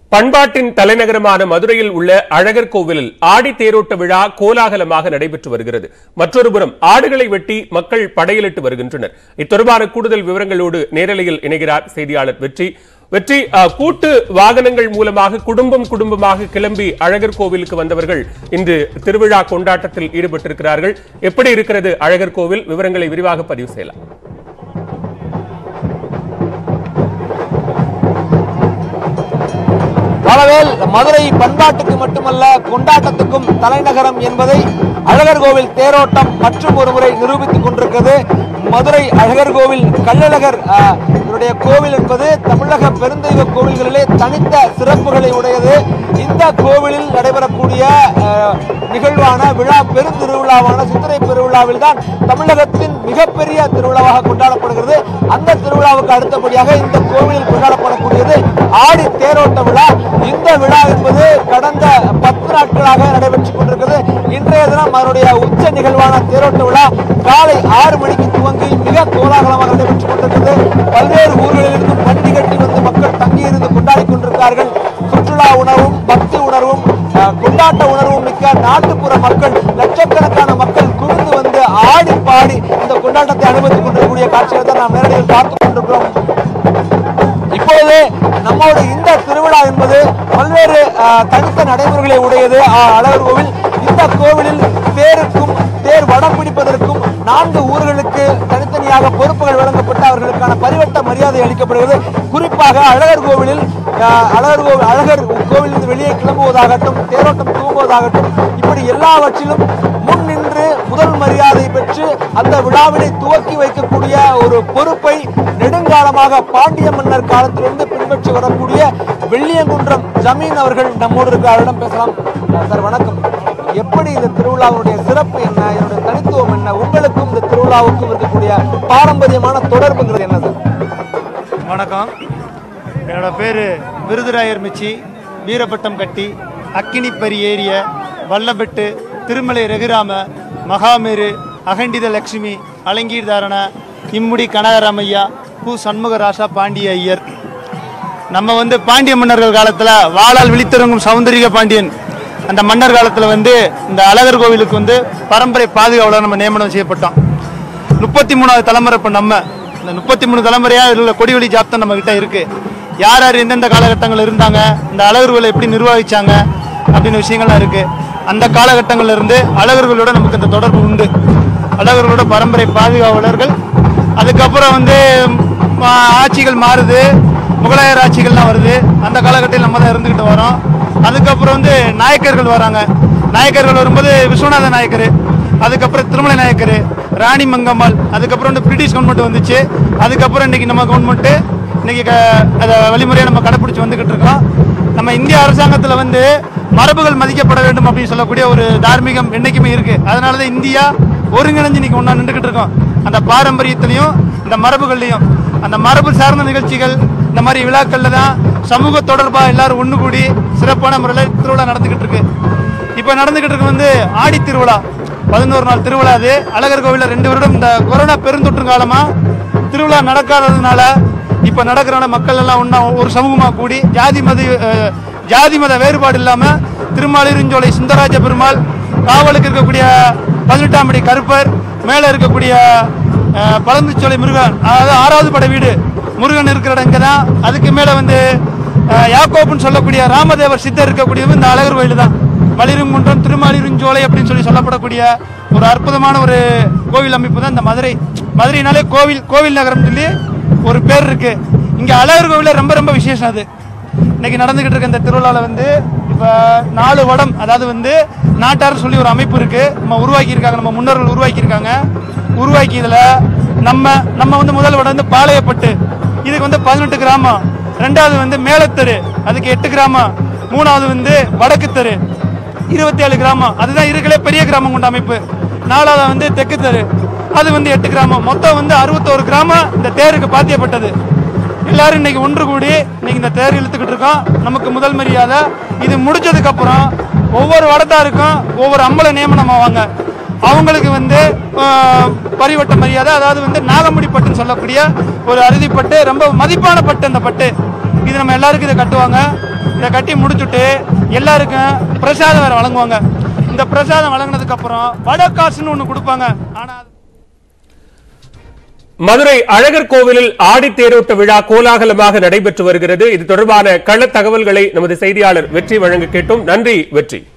பண்பாட்டின் தலைநகரமான மதுரையில் உள்ள அழகர் கோவிலில் ஆடி தேரோட்ட விழா கோலாகலமாக நடைபெற்று வருகிறது மற்றொருபுறம் ஆடுகளை வெட்டி மக்கள் படையலிட்டு வருகின்றனர் இத்தொடர்பான கூடுதல் விவரங்களோடு நேரலையில் இணைகிறார் செய்தியாளர் வெற்றி வெற்றி அஹ், கூட்டு வாகனங்கள் மூலமாக குடும்பம் குடும்பமாக கிளம்பி அழகர் கோவிலுக்கு வந்தவர்கள் இன்று திருவிழா கொண்டாட்டத்தில் ஈடுபட்டிருக்கிறார்கள் எப்படி இருக்கிறது அழகர் கோவில் விவரங்களை விரிவாக பதிவு செய்யலாம் பலவேல் மதுரை பண்பாட்டுக்கு மட்டுமல்ல கொண்டாட்டத்துக்கும் தலைநகரம் என்பதை அழகர் கோவில் தேரோட்டம் மற்றும் ஒரு முறை நிரூபித்துக் கொண்டிருக்கிறது மதுரை அழகர் கோவில் கள்ளழகர் ஆஹ், இவருடைய கோவில் என்பது தமிழக பெருந்தெய்வ கோவில்களிலே தனித்த சிறப்புகளை உடையது இந்த கோவிலில் நடைபெறக்கூடிய ஆஹ், நிகழ்வான விழா பெருந்திருவிழாவான சித்திரை பெருவிழாவில் தான் தமிழகத்தின் மிகப்பெரிய திருவிழாவாக கொண்டாடப்படுகிறது அந்த திருவிழாவுக்கு அடுத்தபடியாக இந்த கோவிலில் கொண்டாடப்படக்கூடியது ஆடி தேரோட்ட விழா இந்த விழா என்பது கடந்த பத்து நாட்களாக நடைபெற்றுக் கொண்டிருக்கிறது இன்றைய தினம் அதனுடைய உச்ச நிகழ்வான தேரோட்ட விழா காலை ஆறு மணிக்கு துவங்கி மிக கோலாகலமாக நடைபெற்றுக் கொண்டிருக்கிறது பல்வேறு ஊர்களிலிருந்து வண்டி கட்டி வந்து மக்கள் தங்கியிருந்து கொண்டாடி கொண்டிருக்கிறார்கள் சுற்றுலா உணர்வும் பக்தி உணர்வும் அஹ், கொண்டாட்ட உணர்வும் மிக்க நாட்டுப்புற மக்கள் லட்சக்கணக்கான மக்கள் குவிந்து வந்து ஆடி பாடி இந்த கொண்டாட்டத்தை அனுமதித்துக் கொண்டிருக்கக்கூடிய காட்சிகளை தான் நாம் நேரடியில் பார்த்துக் கொண்டிருக்கிறோம் இப்பொழுது நம்மோடு இந்த திருவிழா என்பது பல்வேறு அஹ், தனித்த நடைமுறைகளை உடையது அஹ், அழகர் கோவில் இந்த கோவிலில் தேருக்கும் தேர் வடம் பிடிப்பதற்கும் நான்கு ஊர்களுக்கு தனித்தனியாக பொறுப்புகள் வழங்கப்பட்டு அவர்களுக்கான பரிவட்ட மரியாதை அளிக்கப்படுகிறது குறிப்பாக அழகர் கோவிலில் அஹ், அழகர் கோவில் அழகர் கோவிலிருந்து வெளியே கிளம்புவதாகட்டும் தேரோட்டம் துவங்குவதாகட்டும் இப்படி எல்லாவற்றிலும் முன் நின்று முதல் மரியாதை பெற்று அந்த விழாவினை துவக்கி வைக்கக்கூடிய ஒரு பொறுப்பை நெடுங்காலமாக பாண்டிய மன்னர் காலத்திலிருந்து பின்பற்றி வரக்கூடிய வெள்ளியங்குன்றம் ஜமீன் அவர்கள் நம்மோடு இருக்கிற அவரிடம் பேசலாம் அஹ் சார் வணக்கம் எப்படி இந்த திருவிழாவுடைய சிறப்பு என்ன இதனுடைய தனித்துவம் என்ன உங்களுக்கும் இந்த திருவிழாவுக்கும் இருக்கக்கூடிய பாரம்பரியமான தொடர்புங்கிறது என்ன சார் வணக்கம் என்னோட பேர் விருதுராயர் மிச்சி வீரப்பட்டம் கட்டி அக்கினிப்பரி ஏரிய வல்லபெட்டு திருமலை ரகுராம மகாமேரு அகண்டித லட்சுமி அலங்கீர் தாரண இம்முடி கனகராமையா பூ சண்முக ராசா பாண்டிய ஐயர் நம்ம வந்து பாண்டிய மன்னர்கள் காலத்தில் வாளால் விழித்திறங்கும் சௌந்தரிக பாண்டியன் அந்த மன்னர் காலத்தில் வந்து இந்த அழகர் கோவிலுக்கு வந்து பரம்பரை பாதுகாவலர் நம்ம நியமனம் செய்யப்பட்டோம் முப்பத்தி மூணாவது தலைமுறை இப்போ நம்ம இந்த முப்பத்தி மூணு தலைமுறையாக உள்ள கொடிவெளி ஜாப்தான் நம்ம கிட்ட இருக்கு யார் யார் எந்தெந்த காலகட்டங்கள் இருந்தாங்க இந்த அழகர் கோவிலை எப்படி நிர்வகிச்சாங்க அப்படின்னு விஷயங்கள்லாம் இருக்கு அந்த காலகட்டங்கள்ல இருந்து அழகர்களோட நமக்கு இந்த தொடர்பு உண்டு அழகர்களோட பரம்பரை பாதுகாவலர்கள் அதுக்கப்புறம் வந்து ம, ஆட்சிகள் மாறுது முகலாயர் ஆட்சிகள்லாம் வருது அந்த காலகட்டத்தில் நம்ம தான் இருந்துக்கிட்டு வரோம் அதுக்கப்புறம் வந்து நாயக்கர்கள் வராங்க நாயக்கர்கள் வரும்போது விஸ்வநாத நாயக்கர் அதுக்கப்புறம் திருமலை நாயக்கர் ராணி மங்கம்மாள் அதுக்கப்புறம் வந்து பிரிட்டிஷ் கவர்மெண்ட் வந்துச்சு அதுக்கப்புறம் இன்னைக்கு நம்ம கவர்மெண்ட்டு இன்னைக்கு க- அதை வழிமுறையை நம்ம கடைப்பிடிச்சு வந்துகிட்டு இருக்கோம் நம்ம இந்திய அரசாங்கத்தில் வந்து மரபுகள் மதிக்கப்பட வேண்டும் அப்படின்னு சொல்லக்கூடிய ஒரு தார்மீகம் என்னைக்குமே இருக்கு அதனால தான் இந்தியா ஒருங்கிணைஞ்சு இன்னைக்கு ஒன்றா நின்றுக்கிட்டு இருக்கோம் அந்த பாரம்பரியத்திலையும் இந்த மரபுகள்லையும் அந்த மரபு சார்ந்த நிகழ்ச்சிகள் இந்த மாதிரி விழாக்கள்ல தான் சமூக தொடர்பா எல்லாரும் ஒன்று கூடி சிறப்பான முறையில் திருவிழா நடந்துகிட்டு இருக்கு இப்போ நடந்துகிட்டு இருக்கு வந்து ஆடி திருவிழா பதினோரு நாள் திருவிழா அது அழகர் கோவிலில் ரெண்டு வருடம் இந்த கொரோனா பெருந்தொற்று காலமா திருவிழா நடக்காததுனால இப்போ நடக்கிறனால மக்கள் எல்லாம் ஒன்றா ஒரு சமூகமாக கூடி ஜாதி மத அஹ், ஜாதி மத வேறுபாடு இல்லாமல் திருமாலிருஞ்சோலை சுந்தராஜ பெருமாள் காவலுக்கு இருக்கக்கூடிய பதினெட்டாம் படி கருப்பர் மேலே இருக்கக்கூடிய அஹ், பழந்துச்சோலை முருகன் அதாவது ஆறாவது படை வீடு முருகன் இருக்கிற இடம் இங்கே தான் அதுக்கு மேலே வந்து அஹ், யாக்கோப்புன்னு சொல்லக்கூடிய ராமதேவர் சித்தர் இருக்கக்கூடியது இந்த அழகர் கோயில் தான் மலிருங்குன்றம் திருமாலிருஞ்சோலை அப்படின்னு சொல்லி சொல்லப்படக்கூடிய ஒரு அற்புதமான ஒரு கோவில் அமைப்பு தான் இந்த மதுரை மதுரைனாலே கோவில் கோவில் நகரம் சொல்லி ஒரு பேர் இருக்கு இங்க அழகர் கோவில ரொம்ப ரொம்ப விசேஷம் அது இன்னைக்கு நடந்துகிட்டு இருக்க இந்த திருவிழாவில் வந்து இப்போ நாலு வடம் அதாவது வந்து நாட்டார் சொல்லி ஒரு அமைப்பு இருக்கு நம்ம உருவாக்கியிருக்காங்க நம்ம முன்னோர்கள் உருவாக்கியிருக்காங்க உருவாக்கியதுல நம்ம நம்ம வந்து முதல் வடம் வந்து பாளையப்பட்டு இதுக்கு வந்து பதினெட்டு கிராமம் ரெண்டாவது வந்து மேலத்தெரு அதுக்கு எட்டு கிராமம் மூணாவது வந்து வடக்கு தெரு இருபத்தி ஏழு கிராமம் அதுதான் இருக்கலே பெரிய கிராமம் கொண்ட அமைப்பு நாலாவது வந்து தெற்கு தெரு அது வந்து எட்டு கிராமம் மொத்தம் வந்து அறுபத்தோரு கிராமம் இந்த தேருக்கு பாத்தியப்பட்டது எல்லாரும் இன்னைக்கு ஒன்று கூடி இன்னைக்கு இந்த தேர் இழுத்துக்கிட்டு இருக்கோம் நமக்கு முதல் மரியாதை இது முடிஞ்சதுக்கு அப்புறம் ஒவ்வொரு வடத்தாருக்கும் ஒவ்வொரு அம்பல நியமனம் ஆவாங்க அவங்களுக்கு வந்து ஆஹ், பரிவட்ட மரியாதை அதாவது வந்து நாகமுடி பட்டுன்னு சொல்லக்கூடிய ஒரு அறுதிப்பட்டு ரொம்ப மதிப்பான பட்டு அந்த பட்டு இது நம்ம எல்லாருக்கும் இதை கட்டுவாங்க இதை கட்டி முடிச்சுட்டு எல்லாருக்கும் பிரசாதம் வேற வழங்குவாங்க இந்த பிரசாதம் வழங்கினதுக்கு அப்புறம் வடக்காசுன்னு ஒன்று கொடுப்பாங்க ஆனால் மதுரை அழகர் கோவிலில் ஆடி தேரோட்ட விழா கோலாகலமாக நடைபெற்று வருகிறது இது தொடர்பான கள்ள தகவல்களை நமது செய்தியாளர் வெற்றி வழங்க கேட்டோம் நன்றி வெற்றி